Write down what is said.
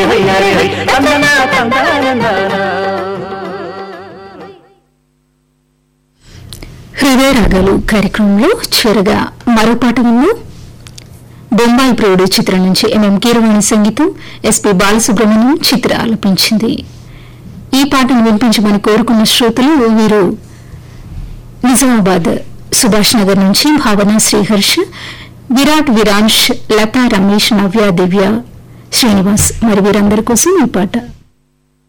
high హరి హై తందన తందన హృదయ రాగాలు కార్యక్రమంలో చివరగా మరో పాట విన్నాం బొంబాయి ప్రియుడు చిత్రం నుంచి ఎంఎం కీరవాణి సంగీతం ఎస్పి బాలసుబ్రహ్మణ్యం చిత్ర ఆలపించింది ఈ పాటను వినిపించమని కోరుకున్న శ్రోతలు వీరు నిజామాబాద్ సుభాష్ నగర్ నుంచి భావన శ్రీహర్ష విరాట్ విరాంష్ లతా రమేష్ నవ్య దివ్య శ్రీనివాస్ మరి వీరందరి కోసం ఈ పాట